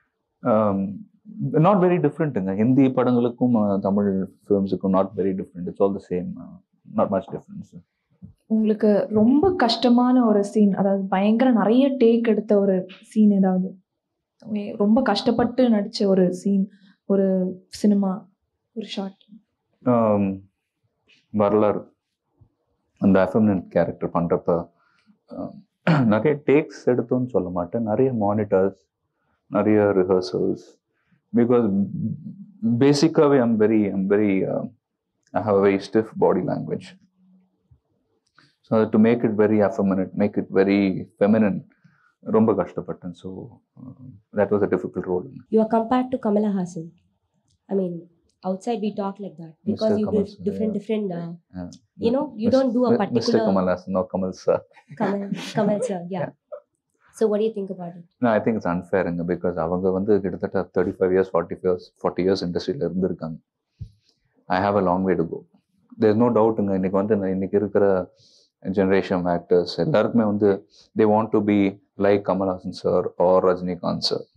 not very டிஃப்ரெண்ட்டுங்க ஹிந்தி படங்களுக்கும் அஹ், தமிழ் ஃபிலிம்ஸுக்கும் not very different it's all the same not much difference உங்களுக்கு ரொம்ப கஷ்டமான ஒரு சீன் அதாவது பயங்கர நிறைய டேக் எடுத்த ஒரு சீன் ஏதாவது உங்க- ரொம்ப கஷ்டப்பட்டு நடிச்ச ஒரு சீன் ஒரு சினிமா ஒரு ஷார்ட் ஆம், வரலாறு அந்த அஃபமினன்ட் கேரக்டர் பண்ணுறப்ப நிறைய டேக்ஸ் எடுத்தோன்னு சொல்ல மாட்டேன் நிறைய மானிட்டர்ஸ் நிறைய ரிஹர்சல்ஸ் பிகாஸ் பேசிக்காகவே I'm very I'm very I have very stiff body language so to make it very effeminate make it very feminine ரொம்ப கஷ்டப்பட்டேன் so that was a difficult role You are compared to Kamala Hassan. I mean, outside we talk like that because Mr. you Kamal do sir, different, yeah. different. Uh, Yeah. you know, you Mis- don't do a Mi- Mr. particular Kamal Hassan, no Kamal sir. Kamal, Kamal sir. Yeah. So, what do you think about it? No, I think it's unfairங்க because அவங்க வந்து கிட்டத்தட்ட thirty five years forty years forty years இண்டஸ்ட்ரியில் இருந்திருக்காங்க I have a long way to go there no டவுட்டுங்க இன்னைக்கு வந்து நான் இன்னைக்கு இருக்கிற ஜென்ரேஷன் ஆக்டர்ஸ் எல்லாருக்குமே வந்து they want to be like Kamal Haasan sir or Rajinikanth sir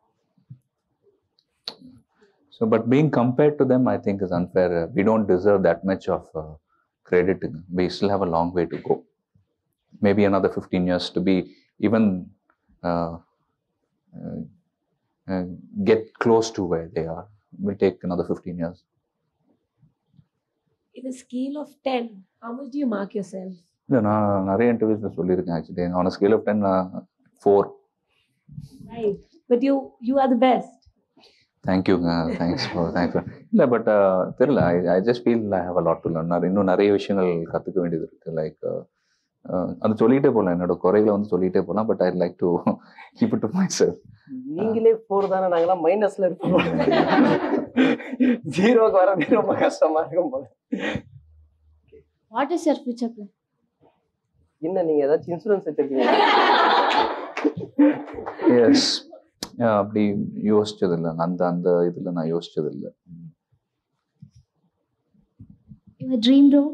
so but being compared to them I think is unfair we don't deserve that much of credit we still have a long way to go maybe another 15 years to be even uh, uh, uh, get close to where they are. Will take another 15 years. In a scale of 10, how much do you mark yourself? இல்லை நான் நிறைய இன்டர்வியூஸில் சொல்லியிருக்கேன் actually on scale of ten four Right. But you you are the best. தேங்க்யூங்க thanks for thanks இல்லை but தெரியல I I just feel I have a lot to learn இன்னும் நிறைய விஷயங்கள் கற்றுக்க வேண்டியது இருக்குது லைக் அது சொல்லிகிட்டே போகலாம் என்னோட குறைகளை வந்து சொல்லிகிட்டே போகலாம் but I like to keep it to myself நீங்களே போர் தானே நாங்களாம் மைனஸ்ல இருப்போம் ஜீரோக்கு வரது ரொம்ப கஷ்டமா இருக்கும் போல what is your future plan என்ன நீங்க ஏதாச்சும் இன்சூரன்ஸ் வச்சிருக்கீங்க எஸ் அப்படி யோசிச்சது இல்லை அந்த அந்த இதில் நான் யோசிச்சது இல்லை your dream role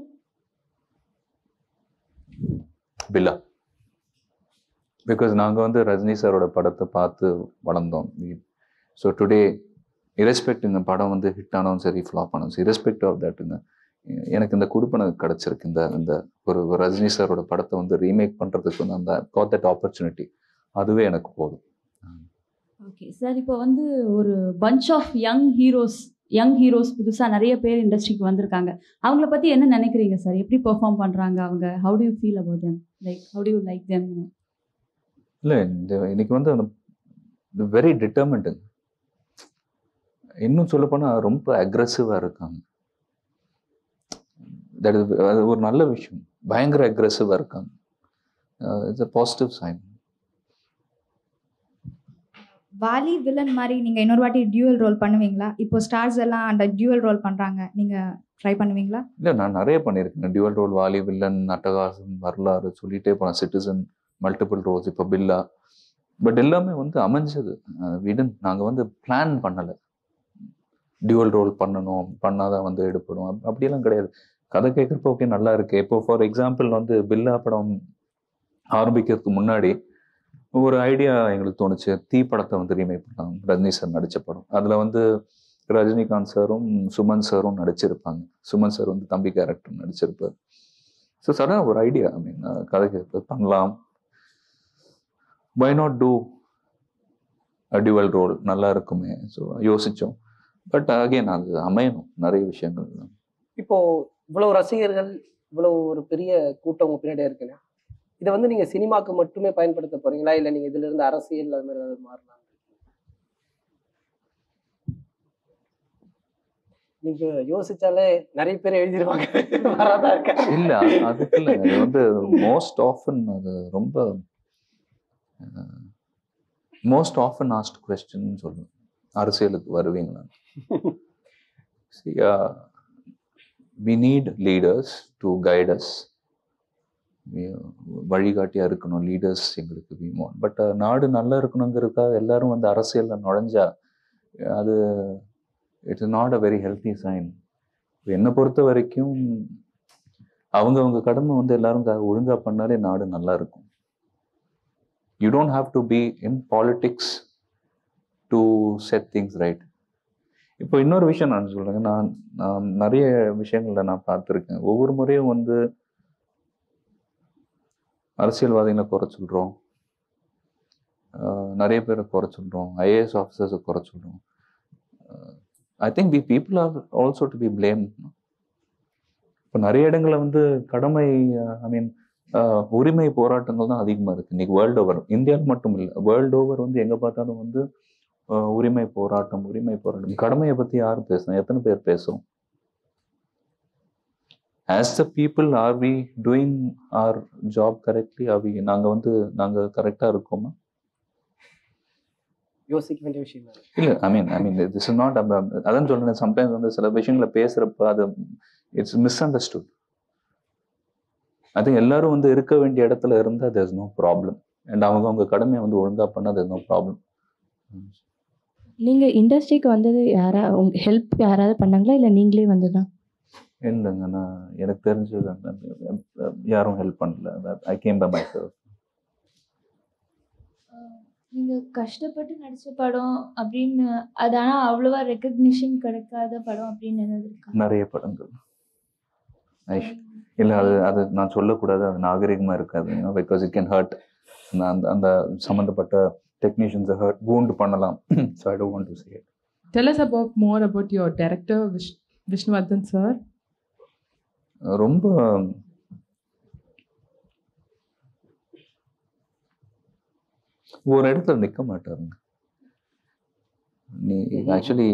Billa because நாங்கள் வந்து ரஜினி சாரோட படத்தை பார்த்து வளர்ந்தோம் ஸோ டுடே இரஸ்பெக்ட் இந்த படம் வந்து ஹிட் ஆனாலும் சரி ஃப்ளாப் ஆனாலும் சரி இரஸ்பெக்ட் ஆஃப் தட்டுங்க எனக்கு இந்த குடுப்பனை கிடைச்சிருக்கு இந்த இந்த ஒரு ஒரு ரஜினி சாரோட படத்தை வந்து ரீமேக் பண்ணுறதுக்கு வந்து அந்த காட் தட் ஆப்பர்ச்சுனிட்டி அதுவே எனக்கு போதும் ஓகே சார் இப்போ வந்து ஒரு bunch of young heroes young heroes புதுசாக நிறைய பேர் இண்டஸ்ட்ரிக்கு வந்திருக்காங்க அவங்கள பற்றி என்ன நினைக்கிறீங்க சார் எப்படி பெர்ஃபார்ம் பண்ணுறாங்க அவங்க how do you feel about them like how do you like them இல்லை இந்த இன்னைக்கு வந்து அந்த வெரி டிட்டர்மெண்ட்டு இன்னும் சொல்லப்போனால் ரொம்ப அக்ரெசிவாக இருக்காங்க தட் இஸ் அது ஒரு நல்ல விஷயம் பயங்கர அக்ரெசிவாக இருக்காங்க it's a positive sign Vaali Villain மாதிரி நீங்கள் இன்னொரு வாட்டி டியூவல் ரோல் பண்ணுவீங்களா இப்போ ஸ்டார்ஸ் எல்லாம் அந்த டியூவல் ரோல் பண்ணுறாங்க நீங்கள் ட்ரை பண்ணுவீங்களா இல்லை நான் நிறைய பண்ணியிருக்கேன் டியூவல் ரோல் வாலி வில்லன் அட்டகாசம் வரலாறு சொல்லிட்டே போனேன் சிட்டிசன் மல்டிபிள் ரோல்ஸ் இப்போ பில்லா பட் எல்லாமே வந்து அமைஞ்சது விடன் நாங்கள் வந்து பிளான் பண்ணலை டியூவல் ரோல் பண்ணணும் பண்ணாதான் வந்து எடுப்படும் அப்- அப்படியெல்லாம் கிடையாது கதை கேட்குறப்ப ஓகே நல்லா இருக்கு இப்போ ஃபார் எக்ஸாம்பிள் வந்து பில்லா படம் ஆரம்பிக்கிறதுக்கு முன்னாடி ஒரு ஐடியா எங்களுக்கு தோணுச்சு தீ படத்தை வந்து ரீமேக் பண்ணலாம் ரஜினி சார் நடித்த படம் அதில் வந்து ரஜினிகாந்த் சாரும் சுமன் சாரும் நடிச்சிருப்பாங்க சுமன் சார் வந்து தம்பி கேரக்டர் நடிச்சிருப்பார் ஸோ சடனாக ஒரு ஐடியா ஐ மீன் கதை கேட்பது பண்ணலாம் why not do dual role நல்லா இருக்குமே ஸோ யோசித்தோம் பட் அகைன் அது அமையணும் நிறைய விஷயங்கள் இப்போ இவ்வளவு ரசிகர்கள் இவ்வளவு ஒரு பெரிய கூட்டம் உங்க பின்னாடியே இருக்குங்க இதை வந்து நீங்க சினிமாக்கு மட்டுமே பயன்படுத்த போறீங்களா இல்ல நீங்க இதுல இருந்து அரசியல் அது மாதிரி ஏதாவது மாறலாம் நீங்க யோசிச்சாலே நிறைய பேர் எழுதிருவாங்க வராதா இருக்கா இல்லை அதுக்கு இல்லை அது வந்து மோஸ்ட் ஆஃபன் அது ரொம்ப மோஸ்ட் ஆஃபன் ஆஸ்ட் கொஸ்டின் சொல்லுவேன் அரசியலுக்கு வருவீங்களா See, uh, we need leaders to guide us. We- வழிகாட்டியா இருக்கணும் லீடர்ஸ் எங்களுக்கு வேணும் பட் நாடு நல்லா இருக்கணுங்கிறதுக்காக எல்லாரும் வந்து அரசியல்ல நுழைஞ்சா அது it's not a very healthy sign என்னை பொறுத்த வரைக்கும் அவங்க அவங்க கடமை வந்து எல்லாரும் க- ஒழுங்கா பண்ணாலே நாடு நல்லா இருக்கும் you don't have to be in politics to set things right இப்போ இன்னொரு விஷயம் நான் சொல்றேன் நான் நான் நிறைய விஷயங்கள்ல நான் பார்த்துருக்கேன் ஒவ்வொரு முறையும் வந்து அரசியல்வாதிகளை குறை சொல்றோம் ஆஹ் நிறைய பேரை குறை சொல்றோம் ஐஏஎஸ் ஆஃபீஸர்ஸை குறை சொல்றோம் I think we people are also to be blame இப்போ நிறைய இடங்கள்ல வந்து கடமை ஐ மீன் உரிமை போராட்டங்கள் தான் அதிகமாக இருக்கு இன்னைக்கு வேர்ல்டு ஓவர் இந்தியாவில் மட்டும் இல்லை வேர்ல்டு ஓவர் வந்து எங்கே பார்த்தாலும் வந்து ஆஹ் உரிமை போராட்டம் உரிமை போராட்டம் கடமையை பற்றி யாரும் பேசணும் எத்தனை பேர் பேசும் as the people are we doing our job correctly or we நாங்கள் வந்து நாங்கள் கரெக்டாக இருக்கோமா யோசிக்க வேண்டிய விஷயம் தான். இல்லை I mean I mean this is not அதான் சொல்றேன் சம்டைம்ஸ் வந்து சில விஷயங்களை பேசுறப்ப அது it's misunderstood I think எல்லாரும் வந்து இருக்க வேண்டிய இடத்துல இருந்தால் தேர்ஸ் நோ ப்ராப்ளம் அண்ட் அவங்க அவங்க கடமையை வந்து ஒழுங்கா பண்ணால் தேர்ஸ் நோ ப்ராப்ளம் நீங்கள் இண்டஸ்ட்ரிக்கு வந்தது யாரா உங்க ஹெல்ப் யாராவது பண்ணாங்களா இல்லை நீங்களே வந்ததா இல்லைங்க நான் எனக்கு தெரிஞ்சது அந்த- யாரும் ஹெல்ப் பண்ணல I came by myself நீங்கள் கஷ்டப்பட்டு நடித்த படம் அப்படின்னு அது ஆனால் அவ்வளோவா ரெக்கக்னிஷன் கிடைக்காத படம் அப்படின்னு என்னது இருக்கா நிறைய படங்கள் ஐஷ் இல்லை அது அது நான் சொல்லக்கூடாது அது நாகரிகமாக இருக்காது பிகாஸ் இட் கேன் ஹர்ட் அந்த அந்த சம்மந்தப்பட்ட டெக்னீஷியன்ஸை ஹர்ட் wound பண்ணலாம் so I don't want to say Tell us about more about your director, Vish- Vishnuvardhan sir. ரொம்ப ஒரு இடத்துல நிற்க மாட்டாருங்க நீ actually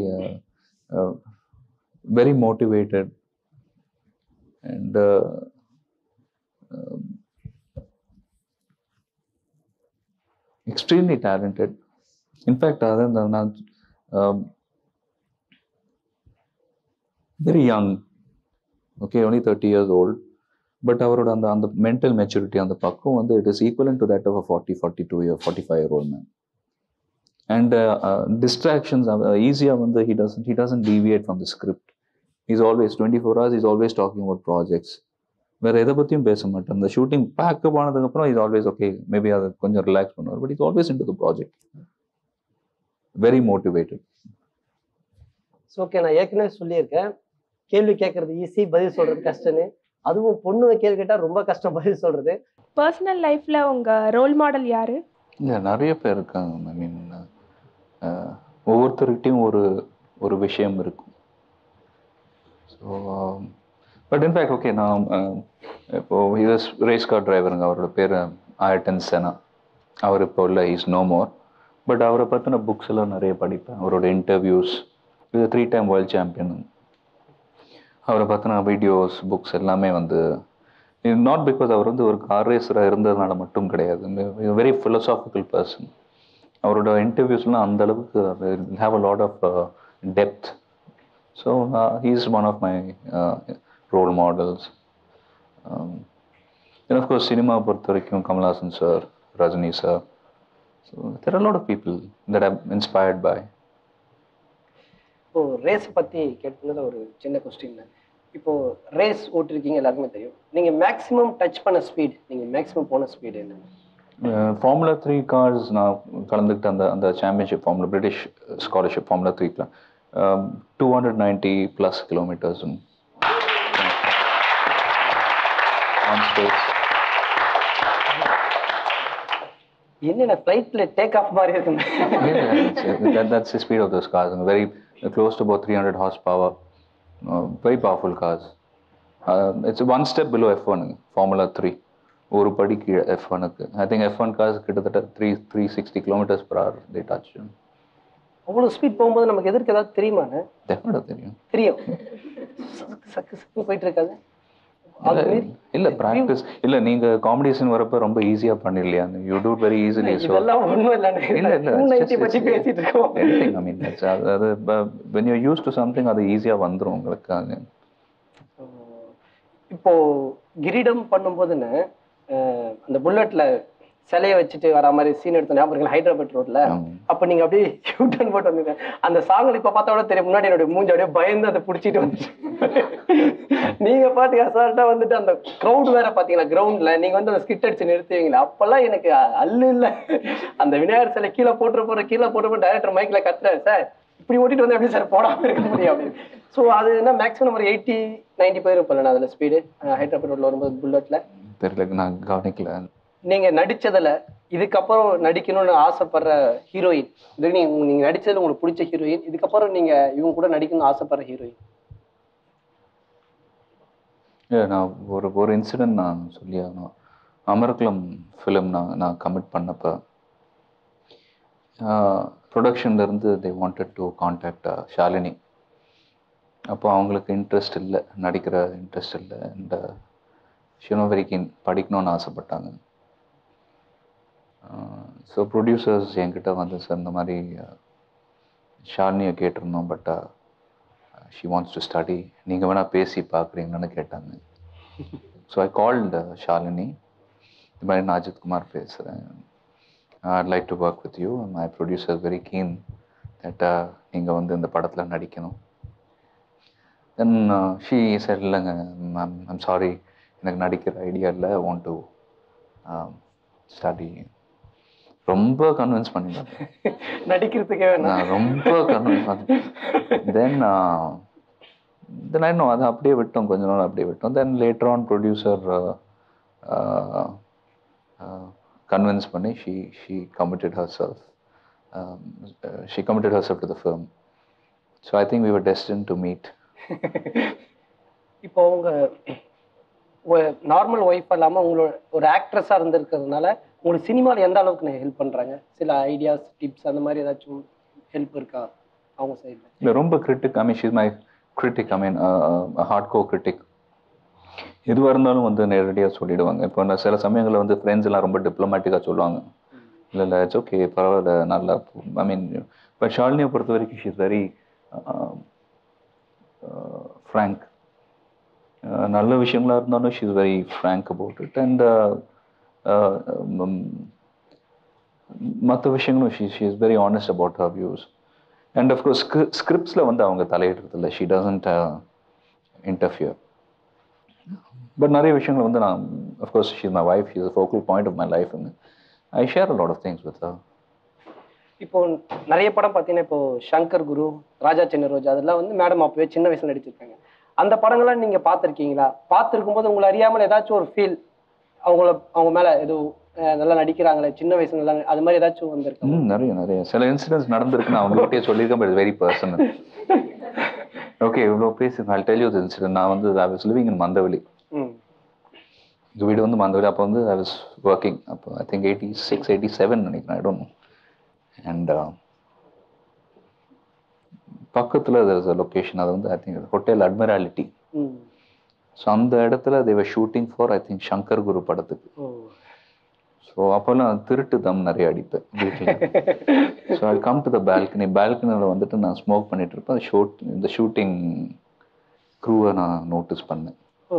very motivated and extremely talented in fact அதான் நான் நான் very young okay only thirty years old but அவரோட அந்த அந்த மென்டல் மெச்சூரிட்டி அந்த பக்கம் வந்து it is equivalent to that of forty forty two year forty five year old man and distractions ஈஸியாக வந்து he doesn't he doesn't deviate from the script is always twenty four hours is always talking about projects வேறு எதை பற்றியும் பேச மாட்டேன் அந்த shooting pack up ஆனதுக்கப்புறம் is always okay maybe அதை கொஞ்சம் ரிலாக்ஸ் பண்ணுவார் but is always in to the project very motivated so okay நான் ஏற்கனவே சொல்லியிருக்கேன் கேள்வி கேட்கறது ஈஸி பதில் சொல்றது கஷ்டம்னு அதுவும் பொண்ணுங்க கேள்வி கேட்டால் ரொம்ப கஷ்டம் பதில் சொல்றது பர்சனல் லைஃப்ல உங்க ரோல் மாடல் யாரு இல்லை நிறைய பேர் இருக்காங்க ஐ மீன் ஒவ்வொருத்தருக்கிட்டையும் ஒரு ஒரு விஷயம் இருக்கும் ஸோ பட் இன்ஃபேக்ட் ஓகே நான் அஹ், இப்போ இது ரேஸ் கார் டிரைவருங்க அவரோட பேர் ஆயட்டன் செனா அவர் இப்போ இல்லை இஸ் நோ மோர் பட் அவரை பற்றின புக்ஸ் எல்லாம் நிறைய படிப்பேன் அவரோட இன்டர்வியூஸ் இது த்ரீ டைம் வேர்ல்ட் சாம்பியன் அவரை பற்றின வீடியோஸ் புக்ஸ் எல்லாமே வந்து நாட் பிகாஸ் அவர் வந்து ஒரு கார் ரேஸராக இருந்ததுனால மட்டும் கிடையாது வெரி philosophical பர்சன் அவரோட இன்டர்வியூஸ்லாம் அந்த அளவுக்கு have a lot of depth so he is one of my role models and of course cinema பொறுத்த வரைக்கும் Kamal Haasan sir Rajini sir so there are lot of people that I'm inspired by இப்போ race பத்தி கேட்டதுல ஒரு சின்ன கொஸ்டின் இப்போ ரேஸ் ஓட்டிருக்கீங்க எல்லாருக்குமே தெரியும் நீங்க மேக்ஸிமம் டச் பண்ண ஸ்பீட் நீங்க மேக்ஸிமம் போன ஸ்பீட் என்ன ஃபார்முலா த்ரீ கார்ஸ் நான் கலந்துக்கிட்ட அந்த அந்த championship formula British scholarship formula த்ரீக்கில் டூ ஹண்ட்ரட் நைன்ட்டி ப்ளஸ் கிலோமீட்டர்ஸும் ஆன் ஸ்பேஸ் என்னென்ன ஃப்ளைட்ல டேக் ஆஃப் மாதிரி இருக்குங்க that, that's the speed of those cars. And very uh, close to about 300 horsepower. Uh, very powerful cars. Uh, it's one step below F1, Formula 3. ஒரு படி கீழே F ஒனுக்கு I think F one cars கிட்டத்தட்ட three three sixty kilometres per hour they touch அவ்வளவு speed போகும்போது நமக்கு எதிர்க்கு ஏதாவது தெரியுமாண்ணே டெஃபினட்டாக தெரியும் தெரியும் சக்கு சக்கு சக்கு போயிட்டு இருக்காது அது இல்ல, மாரி இல்ல ப்ராக்டிஸ் இல்ல நீங்க காம்படிஷன் வரப்ப ரொம்ப ஈஸியா பண்ணிடலையா you do very easily so இதெல்லாம் ஒண்ணும் இல்ல இல்ல இல்ல டூ நைன்டி பத்தி பேசிட்டு இருக்கோம் எனிதிங் ஐ மீன் அது when you use to something அது ஈஸியா வந்துரும் உங்களுக்கு அது இப்போ கிரீடம் பண்ணும்போதுன்னு அஹ், அந்த புல்லட்ல சிலையை வச்சுட்டு வர மாதிரி சீன் எடுத்த ஞாபகம் இருக்குல்ல, ஹைதராபாத் ரோட்ல அப்ப நீங்க அப்படியே யூ டர்ன் போட்டு வந்தீங்க அந்த சாங்ல இப்ப பார்த்தா கூட தெரியும் முன்னாடி என்னோட மூஞ்சி அப்படியே பயந்து அதை பிடிச்சிட்டு வந்து நீங்க பாட்டு அசால்ட்டா வந்துட்டு அந்த கிரவுட் வேற பாத்தீங்களா கிரவுண்ட்ல நீங்க வந்து அந்த ஸ்கிட் அடிச்சு நிறுத்துவீங்களா அப்பெல்லாம் எனக்கு அல்லு இல்ல அந்த விநாயகர் சிலை கீழே போட்டு போற கீழே போட்டு போற டைரக்டர் மைக்ல கத்துறாரு சார் இப்படி ஓட்டிட்டு வந்து எப்படி சார் போடாம இருக்க முடியும் அப்படின்னு ஸோ அது என்ன மேக்ஸிமம் ஒரு எயிட்டி நைன்டி போயிருப்பேன் அதுல ஸ்பீடு ஹைதராபாத் ரோட்ல வரும்போது புல்லட்ல தெரியல நான் கவனிக்கல நீங்க நடிச்சதுல இதுக்கப்புறம் நடிக்கணும்னு ஆசைப்படுற ஹீரோயின் இது நீங்க நீங்க நடிச்சதுல உங்களுக்கு பிடிச்ச ஹீரோயின் இதுக்கப்புறம் நீங்க இவங்க கூட நடிக்கணும்னு ஆசைப்படுற ஹீரோயின் இல்ல, நான் ஒரு ஒரு இன்சிடென்ட் நான் சொல்லி ஆகணும் அமர்குளம் ஃபிலிம் நான் நான் கமிட் பண்ணப்ப ப்ரொடக்ஷன்ல இருந்து they wanted to contact Shalini அப்போ அவங்களுக்கு இன்ட்ரெஸ்ட் இல்லை நடிக்கிற இன்ட்ரெஸ்ட் இல்லை அண்ட் ஷினோ வெரி கீன் படிக்கணும்னு ஆசைப்பட்டாங்க ஸோ ப்ரொடியூசர்ஸ் என்கிட்ட வந்து சார் இந்த மாதிரி அஹ், ஷாலினியை கேட்டிருந்தோம் but she wants to study நீங்கள் வேணால் பேசி பார்க்குறீங்கன்னு கேட்டாங்க ஸோ ஐ கால்டு ஷாலினி இந்த மாதிரி நான் அஜித் குமார் பேசுகிறேன் I'd like to work with you my producer very keen that நீங்கள் வந்து இந்த படத்தில் நடிக்கணும் தென் ஷீ சார் இல்லைங்க மேம் ஐம் சாரி எனக்கு நடிக்கிற ஐடியா இல்லை வாண்ட் டு ஸ்டடி ரொம்ப கன்வின்ஸ் பண்ணிட்டேன் நடிக்கிறதுக்கே வேணாம் நான் ரொம்ப கன்வின்ஸ் பண்ணேன் தென் தென் இன்னும் அதை அப்படியே விட்டோம் கொஞ்ச நாள் அப்படியே விட்டோம் then later on producer convince பண்ணி she she committed herself she committed herself to the film so I think we were destined to meet இப்போ உங்க நார்மல் ஒய்ஃப் இல்லாம உங்களோட ஒரு ஆக்ட்ரஸா இருந்திருக்கிறதுனால உங்களுக்கு சினிமால எந்த அளவுக்கு ஹெல்ப் பண்றாங்க சில ஐடியாஸ் டிப்ஸ் அந்த மாதிரி ஏதாச்சும் ஹெல்ப் இருக்கா அவங்க சைடுல இல்லை ரொம்ப critic I mean she's my critic I mean hardcore critic எதுவாக இருந்தாலும் வந்து நேரடியாக சொல்லிடுவாங்க இப்போ நான் சில சமயங்களில் வந்து ஃப்ரெண்ட்ஸ் எல்லாம் ரொம்ப டிப்ளமேட்டிக்காக சொல்லுவாங்க இல்லை இல்லை இட்ஸ் ஓகே பரவாயில்ல நல்லா ஐ மீன் இப்போ ஷாலினியை பொறுத்த வரைக்கும் ஷீஸ் வெரி ஃப்ரேங்க் நல்ல விஷயங்களா இருந்தாலும் she's very frank about it and மற்ற விஷயங்களும் she she is very honest about her views and of course ஸ்கிரிப்ட்ஸில் வந்து அவங்க தலையிடுறது இல்லை ஷீ டசன்ட் இன்டர்ஃபியர் பட் நிறைய விஷயங்கள் வந்து நான் of course she my wife she's focal point of my life I share a lot of things with இப்போ நிறைய படம் பார்த்தீங்கன்னா இப்போ சங்கர் குரு ராஜா சின்ன ரோஜா அதெல்லாம் வந்து மேடம் அப்பவே சின்ன வயசுல நடிச்சிருக்காங்க அந்த படங்கள்லாம் நீங்க பார்த்துருக்கீங்களா பார்த்துருக்கும் போது உங்களை அறியாமல் ஏதாச்சும் ஒரு ஃபீல் அவங்கள அவங்க மேல ஏதோ அஹ் நல்லா நடிக்கிறாங்களே சின்ன வயசுல நல்லா அது மாதிரி ஏதாச்சும் வந்திருக்கு ம் நிறைய நிறைய சில இன்சிடென்ட்ஸ் நடந்திருக்கு நான் உங்ககிட்டயே சொல்லியிருக்கேன் பட் வெரி பர்சனல் ஓகே இவ்வளோ பேசுங்க ஐ டெல் யூ இன்சிடென்ட் நான் வந்து I was living in Mandaveli hmm எங்கள் வீடு வந்து மந்தவெளி அப்போ வந்து ஐ வாஸ் ஒர்க்கிங் அப்போ I think eighty six eighty seven நினைக்கிறேன் ஐ டோன்ட் நோ அண்ட் பக்கத்தில் லொக்கேஷன் அது வந்து I think hotel Admiralty hmm so அந்த இடத்துல they were shooting for I think Shankar Guru படத்துக்கு ஓ ஸோ அப்போல்லாம் திருட்டு தம் நிறைய அடிப்பேன் வீட்டில் so I come to the balcony பால்கனியில் வந்துட்டு நான் ஸ்மோக் பண்ணிட்டு இருப்பேன் ஷூட் இந்த ஷூட்டிங் க்ரூவை நான் நோட்டீஸ் பண்ணேன் ஓ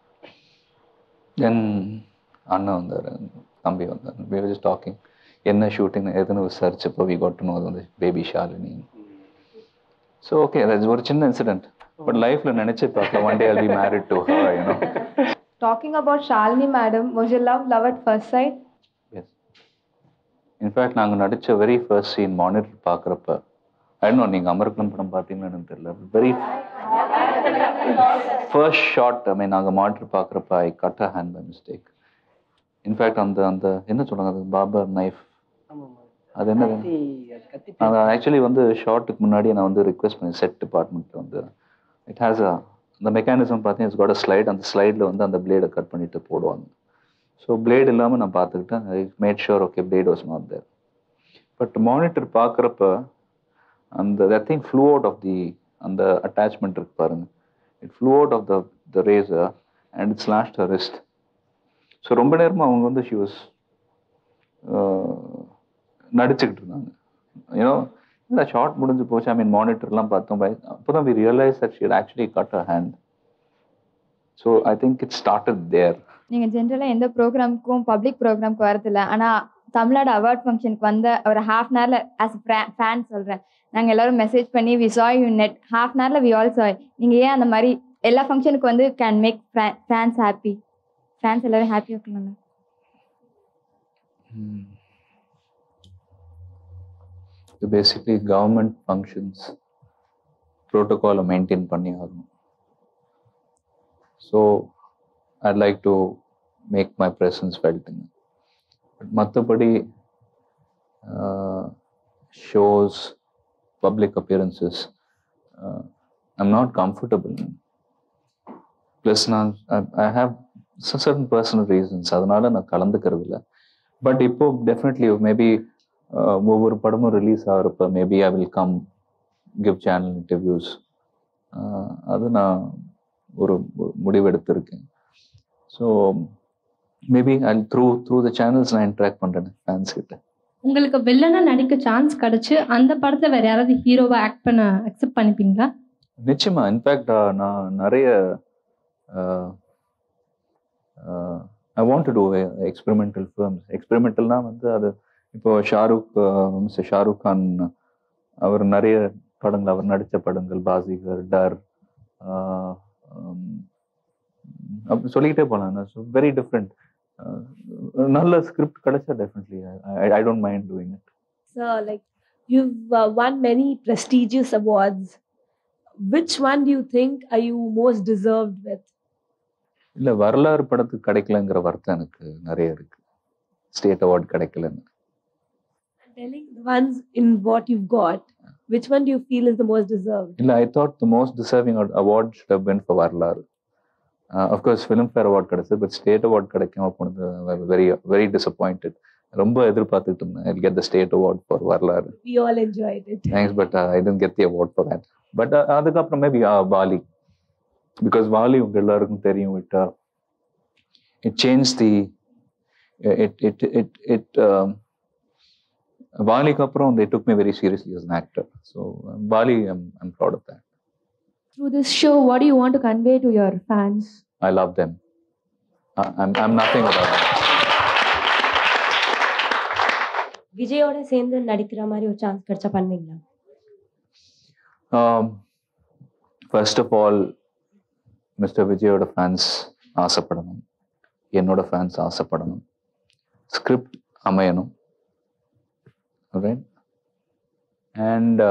தென் அண்ணன் வந்தார் தம்பி வந்தார் we were just டாக்கிங் என்ன ஷூட்டிங் எதுன்னு விசாரிச்சப்போ வி got to know அது வந்து பேபி ஷாலினி ஸோ ஓகே அது ஒரு சின்ன இன்சிடென்ட் பட் லைஃப்பில் நினச்சி பார்க்கலாம் one day I'll be married to her you know Talking about Shalini madam, was your love love at first sight? In fact நாங்கள் நடித்த வெரி ஃபர்ஸ்ட் சீன் மானிட்டர் பார்க்குறப்ப ஐநோ நீங்கள் அமர்கலம் படம் பார்த்தீங்கன்னு எனக்கு தெரியல very first shot I mean நாங்கள் monitor பார்க்குறப்ப I cut a hand by mistake in fact அந்த அந்த என்ன சொல்லுங்க அது பாபர் நைஃப் அது என்னது கத்தி அது கத்தி அது ஆக்சுவலி வந்து ஷார்ட்டுக்கு முன்னாடி நான் வந்து ரிக்வெஸ்ட் பண்ணி செட் டிபார்ட்மெண்ட்டில் வந்து இட் ஹேஸ் அ அந்த மெக்கானிசம் பார்த்தீங்கன்னா இட்ஸ் காட் அ ஸ்லைட் அந்த ஸ்லைடில் வந்து அந்த பிளேடை கட் பண்ணிட்டு போடுவாங்க ஸோ பிளேட் இல்லாமல் நான் பார்த்துக்கிட்டேன் I made sure okay blade was not there but monitor பார்க்குறப்ப அந்த I think flew out of the அந்த அட்டாச்மெண்ட் இருக்கு பாருங்க it flew out of the the razor and it's lost a wrist so ரொம்ப நேரமாக அவங்க வந்து ஷி வாஸ் நடிச்சுக்கிட்டு இருந்தாங்க யூனோ இல்லை ஷார்ட் முடிஞ்சு போச்சு ஐ மீன் மானிட்டர்லாம் பார்த்தோம் பை அப்போ தான் we realise that she actually cut a hand so I think it started there நீங்கள் ஜென்ரலாக எந்த ப்ரோக்ராமுக்கும் பப்ளிக் ப்ரோக்ராமுக்கு வரதில்ல ஆனால் தமிழ்நாடு அவார்ட் ஃபங்க்ஷனுக்கு வந்த ஒரு ஹாஃப் அன் ஹவரில் ஆஸ் ஃபேன் சொல்கிறேன் நாங்கள் எல்லாரும் மெசேஜ் பண்ணி we say you net half an ஹவரில் வி ஆல் சாய் நீங்கள் ஏன் அந்த மாதிரி எல்லா ஃபங்க்ஷனுக்கு வந்து can make fans happy fans எல்லாரும் ஹாப்பியாக இருக்கணும்ல இது பேசிக்லி கவர்மெண்ட் ஃபங்க்ஷன்ஸ் ப்ரோட்டோகாலை மெயின்டைன் பண்ணி ஆகணும் so I'd like to make my presence ஃபெல்ட்டுங்க பட் மற்றபடி shows public appearances I'm not comfortable plus நான் I have certain personal reasons அதனால நான் கலந்துக்கிறது இல்லை பட் இப்போ டெஃபினெட்லி மேபி ஒவ்வொரு படமும் ரிலீஸ் ஆகிறப்ப maybe I will come give channel interviews அது நான் ஒரு ஒரு முடிவெடுத்திருக்கேன் so maybe I through through the channels நான் இன்ட்ராக்ட் பண்ணுறேன் ஃபேன்ஸ் கிட்ட உங்களுக்கு வில்லனா நடிக்க சான்ஸ் கிடைச்சு அந்த படத்தை வேற யாராவது ஹீரோவா ஆக்ட் பண்ண அக்செப்ட் பண்ணிப்பீங்களா நிச்சயமா இன்ஃபேக்ட் நான் நிறைய I want to do experimental films எக்ஸ்பெரிமெண்டல்னா வந்து அது இப்போ ஷாருக் மிஸ்டர் ஷாருக் கான் அவர் நிறைய படங்கள் அவர் நடித்த படங்கள் பாசிகர் டர் அப்படி சொல்லிக்கிட்டே போகலாம் வெரி டிஃப்ரெண்ட் நல்ல ஸ்கிரிப்ட் கிடைச்சா definitely I don't mind doing it Sir, like you've uh, won many prestigious awards. Which one do you think are you most deserved with? இல்லை வரலாறு படத்துக்கு கிடைக்கலங்கிற வருத்தம் எனக்கு நிறைய இருக்கு ஸ்டேட் அவார்ட் கிடைக்கலன்னு Telling the ones in what you've got, which one do you feel is the most deserved? இல்லை I thought the most deserving award should have been for Varalaru of course Filmfare award கிடைச்சது but state award கிடைக்காம போனது very very disappointed ரொம்ப எதிர்பார்த்துட்டு இருந்தேன் I get the state award for Varalaru We all enjoyed it. Thanks but I didn't get the award for that but அதுக்கப்புறம் maybe Vaali because Vaali உங்க எல்லாருக்கும் தெரியும் it it change the it it it it வாலிக்கு அப்புறம் they took me very seriously as an actor so Vaali I'm I'm proud of that Through this show, what do you want to convey to your fans? I love them I- I'm I'm nothing without them விஜயோட சேர்ந்து நடிக்கிற மாதிரி ஒரு chance கிடைச்சா பண்ணுவீங்களா um, first of all mister விஜயோட fans ஆசைப்படணும் என்னோட ஃபேன்ஸ் ஆசைப்படணும் ஸ்கிரிப்ட் அமையணும் right and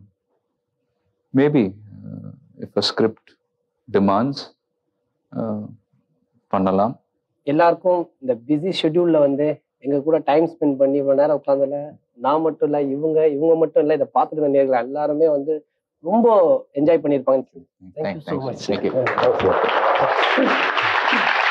maybe if a script demands பண்ணலாம் எல்லாருக்கும் இந்த பிஸி ஷெட்யூல்ல வந்து எங்க கூட டைம் ஸ்பெண்ட் பண்ணி இவ்வளவு நேரம் உட்காந்துல நான் மட்டும் இல்ல இவங்க இவங்க மட்டும் இல்ல இதை பார்த்துட்டு இருந்த நேர்கள் எல்லாருமே வந்து ரொம்ப என்ஜாய் பண்ணியிருப்பாங்க thank you so Thank you. Much